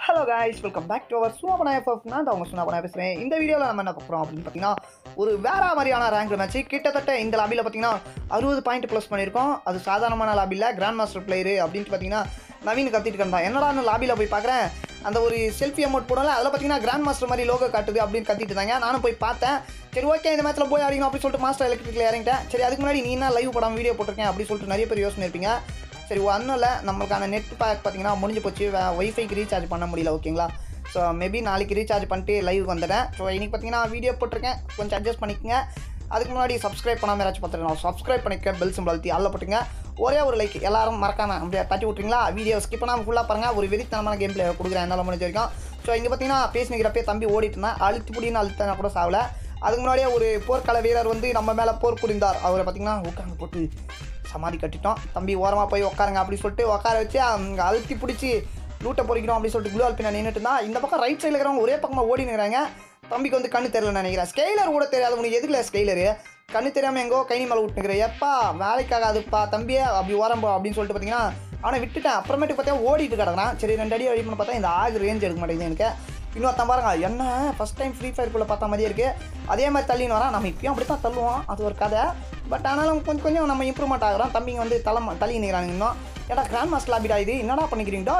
hello guys welcome back to our Sunapana FF நான் தான் உங்கள் சுனாபனா பேசுகிறேன் இந்த வீடியோவில் நம்ம என்ன பார்க்குறோம் அப்படின்னு பார்த்தீங்கன்னா ஒரு வேற மாதிரியான ரேங்க் மேட்ச் கிட்டத்தட்ட இந்த லாபியில் பார்த்தீங்கன்னா அறுபது பாயிண்ட் ப்ளஸ் பண்ணியிருக்கோம் அது சாதாரணமான லாபியில் கிராண்ட் மாஸ்டர் பிளேயரு அப்படின்ட்டு பார்த்தீங்கன்னா நவீன் கத்திட்டு இருந்தான் என்னடா லாபியில் போய் பார்க்குறேன் அந்த ஒரு செல்ஃபி அமௌண்ட் போடல அதில் பார்த்தீங்கன்னா கிராண்ட் மாஸ்டர் மாதிரி லோகோ காட்டுது அப்படின்னு கத்திட்டு இருந்தாங்க நானும் போய் பார்த்தேன் சரி ஓகே இந்த மேட்ச்சில் போய் அடிக்கணும் அப்படின்னு சொல்லிட்டு மாஸ்டர் எலக்ட்ரிக்கில் இறங்கிட்டேன் சரி அதுக்கு முன்னாடி நீ என்ன லைவ் படம் வீடியோ போட்டிருக்கேன் அப்படின்னு சொல்லிட்டு நிறைய பேர் யோசனை இருப்பீங்க சரி ஒன்றும் இல்லை நம்மளுக்கான நெட் பேக் பார்த்தீங்கன்னா முடிஞ்சு போச்சு ஒய்ஃபைக்கு ரீசார்ஜ் பண்ண முடியல ஓகேங்களா ஸோ மேபி நாளைக்கு ரீசார்ஜ் பண்ணிட்டு லைவ் வந்துட்டேன் ஸோ இன்னைக்கு பார்த்தீங்கன்னா வீடியோ போட்டிருக்கேன் கொஞ்சம் அட்ஜஸ்ட் பண்ணிக்கங்க அதுக்கு முன்னாடி சப்ஸ்கிரைப் பண்ணாமல் யாராச்சும் பார்த்துருக்கோம் சப்ஸ்கிரைப் பண்ணிக்க பெல் சிம்பிள் அழுத்தி அதில் போட்டுங்க ஒரே ஒரு லைக் எல்லாரும் மறக்காம அப்படியே தட்டி விட்றீங்களா வீடியோ ஸ்கிப் பண்ணாமல் ஃபுல்லாக பாருங்கள் ஒரு வெறித்தனமான கேம் பிளே கொடுக்குறேன் என்னால் முடிஞ்ச வரைக்கும் ஸோ இங்கே பார்த்தீங்கன்னா பேசினிக்கிறப்பே தம்பி ஓடிட்டு இருந்தேன் அழுத்தி புடின்னு அழுத்தினா கூட சாவல அதுக்கு முன்னாடியே ஒரு போர்க்கள வீரர் வந்து நம்ம மேலே போர் புரிந்தார் அவரை பார்த்தீங்கன்னா உட்காந்து போட்டு சமாதி கட்டிட்டோம் தம்பி ஓரமாக போய் உட்காருங்க அப்படி சொல்லிட்டு உட்கார வச்சு அங்கே அழுத்தி பிடிச்சி லூட்டை பொறிக்கணும் அப்படின்னு சொல்லிட்டு குளூ அல்பினா நின்றுட்டு இருந்தா இந்த பக்கம் ரைட் சைடில் இருக்கிறவங்க ஒரே பக்கமாக ஓடி நிற்கிறாங்க தம்பிக்கு வந்து கண்ணு தெரியல நினைக்கிறேன் ஸ்கெய்லர் கூட தெரியாது உனக்கு எதுக்குல ஸ்கெய்லரு கண்ணு தெரியாமல் எங்கோ கைனி மேலே விட்டுக்கிறேன் எப்பா வேலைக்காகாதுப்பா தம்பியே அப்படி ஓரம்போ அப்படின்னு சொல்லிட்டு பார்த்தீங்கன்னா அவனை விட்டுட்டேன் அப்புறமேட்டு பார்த்தா ஓடிட்டு கிடக்குறான் சரி ரெண்டு அடி அடி பண்ண பார்த்தா இந்த ஆகு ரேஞ்ச் எடுக்க மாட்டேங்குது எனக்கு இன்னொருத்தன் பாருங்க என்ன ஃபஸ்ட் டைம் ஃப்ரீ ஃபயர்க்குள்ளே பார்த்த மாதிரியே இருக்குது அதே மாதிரி தள்ளின்னு வரான் நம்ம இப்பயும் அப்படி தான் தள்ளுவோம் அது ஒரு கதை பட் ஆனாலும் கொஞ்சம் கொஞ்சம் நம்ம இம்ப்ரூவ்மெண்ட் ஆகிறோம் தம்பிங்க வந்து தலை தள்ளி நிற்கிறாங்க இன்னும் ஏடா கிராண்ட் மாஸ்டர் லாபிடா இது என்னடா பண்ணிக்கிறீங்கடா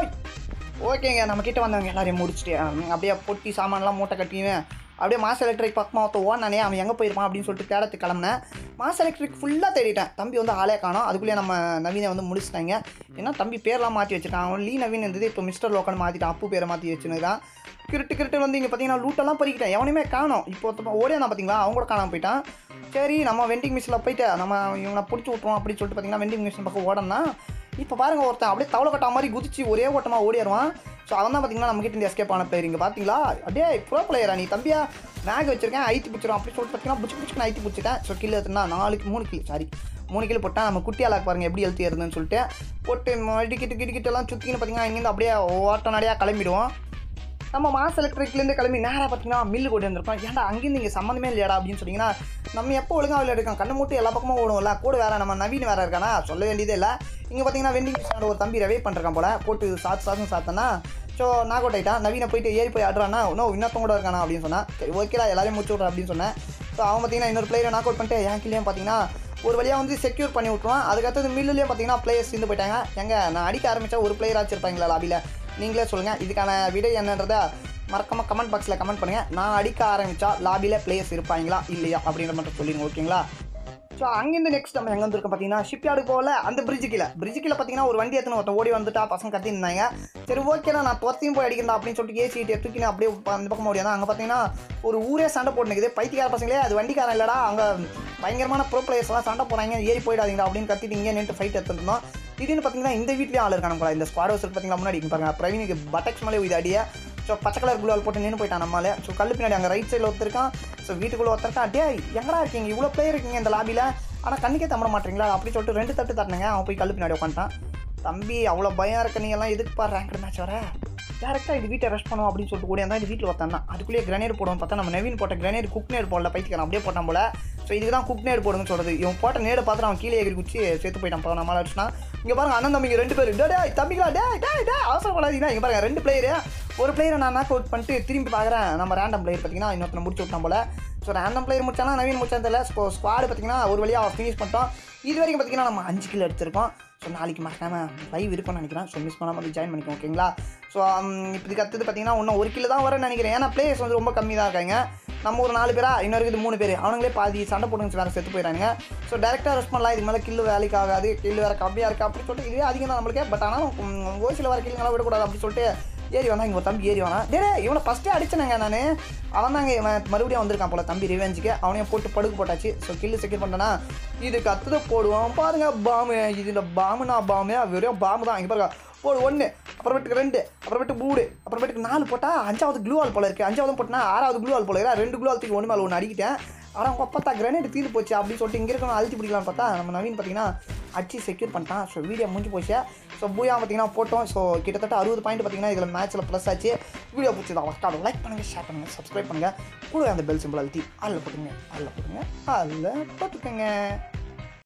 ஓகேங்க நம்ம கிட்ட வந்தவங்க எல்லாரையும் முடிச்சுட்டு ஹம், அப்படியே பொட்டி சாமான்லாம் மூட்டை கட்டின்னு அப்படியே மாஸ் எலக்ட்ரிக் பக்கமாக ஒருத்த ஓனானே அவன் எங்கே போயிருப்பான் அப்படின்னு சொல்லிட்டு தேடத்து கிளம்புனேன் மாஸ் எலக்ட்ரிக் ஃபுல்லாக தேடிட்டேன் தம்பி வந்து ஆளே காணோம் அதுக்குள்ளேயே நம்ம நவீனை வந்து முடிச்சிட்டாங்க ஏன்னா தம்பி பேர்லாம் மாற்றி வச்சுட்டான் அவன் லீ நவீன் இருந்தது இப்போ மிஸ்டர் லோக்கன் மாற்றிட்டான் அப்பு பேரை மாற்றி வச்சுனுதான் கிருட்டு கிருட்டு வந்து இங்கே பார்த்தீங்கன்னா லூட்டெல்லாம் பறிக்கிட்டேன் எவனையுமே காணோம் இப்போ ஒருத்தன் ஓடியா பார்த்தீங்களா அவங்க கூட காணாம போயிட்டான் சரி நம்ம வெண்டிங் மிஷினில் போயிட்டு நம்ம இவனை பிடிச்சி விட்ருவோம் அப்படின்னு சொல்லிட்டு பார்த்தீங்கன்னா வெண்டிங் மிஷின் பக்கம் ஓடனா இப்போ பாருங்க ஒருத்தன் அப்படியே தவளை கட்டா மாதிரி குதிச்சு ஒரே ஓட்டமாக ஓடிடுவான் ஸோ அவன் தான் பார்த்தீங்கன்னா நம்மகிட்ட இந்த எஸ்கேப் ஆன பிளேயர் இங்கே பார்த்தீங்களா அப்படியே ப்ரோ பிளேயரா நீ தம்பியா மேக் வச்சிருக்கேன் ஐத்தி பிடிச்சிரும் அப்படி சொல்லிட்டு பார்த்தீங்கன்னா புச்சு புச்சுக்கு ஐத்தி பிடிச்சிட்டேன் ஸோ கில் எடுத்துனா நாலுக்கு மூணு கில் சாரி மூணு கிலோ போட்டால் நம்ம குட்டி ஆளாக்கு பாருங்க எப்படி எழுத்து ஏறுதுன்னு சொல்லிட்டு போட்டு இடிக்கிட்டு கிடிக்கிட்டு எல்லாம் சுற்றின்னு பார்த்தீங்கன்னா இங்கேருந்து அப்படியே ஓட்ட நடையாக கிளம்பிடுவோம் நம்ம மாஸ் எலக்ட்ரிக்லேருந்து கிளம்பி நேராக பார்த்தீங்கன்னா மில்லு கொண்டு வந்திருக்கோம் ஏன்டா அங்கேருந்து இங்கே சம்மந்தமே இல்லையாடா அப்படின்னு சொன்னீங்கன்னா நம்ம எப்போ ஒழுங்காக விளையாட இருக்கோம் கண்ணு மூட்டு எல்லா பக்கமும் ஓடுவோம்ல கூட வேற நம்ம நவீன் வேற இருக்கானா சொல்ல வேண்டியதே இல்லை இங்கே பார்த்தீங்கன்னா வெண்டிங் மிஷினோட ஒரு தம்பி ரவே பண்ணிருக்கான் போல போட்டு சாத்து சாத்துன்னு சாத்தனா ஸோ நாக் அவுட் ஆகிட்டான் நவீனை போயிட்டு ஏறி போய் ஆடுறானா இன்னும் இன்னொருத்தவங்க கூட இருக்கானா அப்படின்னு சொன்னேன் சரி ஓகேடா எல்லாரையும் முடிச்சு விட்றேன் அப்படின்னு சொன்னேன் ஸோ அவன் பார்த்தீங்கன்னா இன்னொரு பிளேயரை நாக் அவுட் பண்ணிட்டு என் கீழேயும் பார்த்தீங்கன்னா ஒரு வழியாக வந்து செக்யூர் பண்ணி விட்ருவான் அதுக்கடுத்தது மில்லுலேயும் பார்த்தீங்கன்னா பிளேயர்ஸ் இருந்து போயிட்டாங்க எங்க நான் அடிக்க ஆரம்பித்தா ஒரு பிளேயர் ஆச்சிருப்பாங்களா லாபியில் நீங்களே சொல்லுங்கள் இதுக்கான விடை என்னன்றதை மறக்காம கமெண்ட் பாக்ஸில் கமெண்ட் பண்ணுங்கள் நான் அடிக்க ஆரம்பித்தா லாபியில் பிளேயர்ஸ் இருப்பாங்களா இல்லையா அப்படின்ற மட்டும் சொல்லிடுங்க ஓகேங்களா ஸோ அங்கேருந்து நெக்ஸ்ட் நம்ம எங்கே வந்திருக்கோம் பார்த்தீங்கன்னா ஷிப்யார்டு போகல அந்த பிரிட்ஜு கீழே பிரிட்ஜு கீழே பார்த்தீங்கன்னா ஒரு வண்டி எடுத்துன்னு ஒருத்தன் ஓடி வந்துட்டா பசங்க கத்தி இருந்தாங்க சரி ஓகேடா நான் துரத்தையும் போய் அடிக்கிறா அப்படின்னு சொல்லிட்டு ஏசி தூக்கினு அப்படியே ப- அந்த பக்கம் ஓடியா அங்கே பார்த்தீங்கன்னா ஒரு ஊரே சண்டை போட்டுனுக்குது பைத்தியக்கார பசங்களே அது வண்டிக்காரன் இல்லடா அங்கே பயங்கரமான ப்ரோ பிளேயர்ஸ் எல்லாம் சண்டை போறாங்க ஏறி போயிடாதீங்க அப்படின்னு கத்திட்டு இங்கே நின்று ஃபைட் எடுத்துருந்தோம் திடீர்னு பார்த்தீங்கன்னா இந்த வீட்லேயும் ஆள் இருக்காங்க போல இந்த ஸ்குவாட் ஹவுஸ் பார்த்தீங்கன்னா முன்னாடி இங்க பாருங்க பிரவீனுக்கு பட்டக்ஸ் மேலே இது அடியே ஸோ பச்சை கலர் குளால் போட்டு நின்று போயிட்டான் நம்மளால ஸோ கல்லு பின்னாடி அங்கே ரைட் சைடில் ஒருத்தருக்கான் ஸோ வீட்டுக்குள்ளே ஒருத்தருக்கான் டே எங்கடா இருக்கீங்க இவ்வளோ பிளேயர் இருக்கீங்க இந்த லாபியில் ஆனால் கண்ணுக்கே தம்பிட மாட்டீங்களா அப்படி சொல்லிட்டு ரெண்டு தட்டு தட்டினங்க அவன் போய் கல்லு பின்னாடி உட்காந்துட்டான் தம்பி அவ்வளோ பயம் இருக்க நீ எல்லாம் எதுக்குப்பா ரேங்க் மேட்ச் வர டேரெக்டாக இது வீட்டை ரெஸ்ட் பண்ணுவோம் அப்படின்னு சொல்லிட்டு ஓடி இந்த வீட்டில் ஒருத்தன் தான் அதுக்குள்ளேயே கிரனேட் போடுவோம் பார்த்தா நம்ம நவீன் போட்ட கிரனேட் குக் நேட் போடல பைத்தியக்காரன் அப்படியே போட்டான் போல ஸோ இதுக்கு தான் குக் நேட் போடுங்கன்னு சொல்றது இவன் போட்ட நேடு பார்த்து அவன் கீழே எகிரி குச்சி சேர்த்து போயிட்டான் பா நம்மளால அடிச்சுனா இங்கே பாருங்க அண்ணன் தம்பிங்க ரெண்டு பேர் டே டேய் தம்பிங்களா டே டே டே அவசரப்படாதீங்கன்னா இங்கே பாருங்க ரெண்டு பிளேயரு ஒரு பிளேயரை நான் நாக் அவுட் பண்ணிட்டு திரும்பி பார்க்குறேன் நம்ம ரேண்டம் பிளேயர் பார்த்தீங்கன்னா இன்னொருத்தனை முடிச்சு விட்டான் போல ஸோ ரேண்டம் பிளேயர் முடிச்சானா நவீன் முடிச்சான் தெரியல ஸோ ஸ்குவாடு பார்த்தீங்கன்னா ஒரு வழியாக ஃபினிஷ் பண்ணிட்டோம் இது வரைக்கும் பார்த்தீங்கன்னா நம்ம அஞ்சு கிலோ எடுத்திருக்கோம் ஸோ நாளைக்கு மறக்காம லைவ் இருக்கும்னு நினைக்கிறேன் ஸோ மிஸ் பண்ணாமல் வந்து ஜாயின் பண்ணிக்கோங்க ஓகேங்களா ஸோ இப்போ இதுக்கு அடுத்தது பார்த்தீங்கன்னா இன்னும் ஒரு கிலோ தான் வரும்னு நினைக்கிறேன் ஏன்னா பிளேயர்ஸ் வந்து ரொம்ப கம்மி தான் இருக்காங்க நம்ம ஒரு நாலு பேரா இன்னொரு இது மூணு பேர் அவங்களே பாதி சண்டை போட்டு வேறு செத்து போயிடறாங்க ஸோ டேரெக்டாக ரெஸ்ட் பண்ணலாம் இது மேலே கில்லு வேலைக்கு ஆகாது கில்லு வேறு கம்மியாக இருக்குது அப்படி சொல்லிட்டு இதுவே அதிகம் தான் நம்மளுக்கு பட் ஆனாலும் ஒரு சில வர கில்லுங்களாம் விடக்கூடாது அப்படி சொல்லிட்டு ஏறி வந்தா இங்கே ஒரு தம்பி ஏறி வந்தான் டே டேய், இவனை ஃபஸ்ட்டே அடிச்சனங்க நான் அவன் தாங்க இவன் மறுபடியும் வந்திருக்கான் போல தம்பி ரிவெஞ்சுக்கு அவனையும் போட்டு படுக்கு போட்டாச்சு ஸோ கில்லு செக்யூர் பண்ணனா இதுக்கு அடுத்தது போடுவான் பாருங்க பாமு இதில் பாமுனா பாமு வெறும் பாம்பு தான் இங்கே பாருங்க போடு ஒன்று அப்புறமேட்டுக்கு ரெண்டு அப்புறமேட்டு மூணு அப்புறமேட்டுக்கு நாலு போட்டால் அஞ்சாவது க்ளூ ஆல் போல இருக்குது அஞ்சாவது போட்டனா ஆறாவது க்ளூ ஆல் போல இருக்கா ரெண்டு க்ளூ ஆல் தூக்கி ஒன்று மேலே ஒன்று அடிக்கிட்டேன் ஆனால் அவங்க அப்பா கிரனேட் தீர்ந்து போச்சு அப்படின்னு சொல்லிட்டு இங்கே இருக்கணும் அழுத்தி பிடிக்கலாம்னு பார்த்தா நம்ம நவீன் பார்த்தீங்கன்னா அடிச்சு செக்யூர் பண்ணிட்டான் ஸோ வீடியோ முடிஞ்சு போச்சு ஸோ பூயா பார்த்தீங்கன்னா போட்டோம் ஸோ கிட்டத்தட்ட அறுபது பாயிண்ட் பார்த்தீங்கன்னா இதில் மேட்ச்சில் ப்ளஸ் ஆச்சு வீடியோ பிடிச்சதா ஒர்க்காக லைக் பண்ணுங்கள் ஷேர் பண்ணுங்கள் சப்ஸ்கிரைப் பண்ணுங்கள் கூட அந்த பெல் சிம்பிள் அழுத்தி அதில் போட்டுங்க அதில் போட்டுங்க அதில் போட்டுக்கோங்க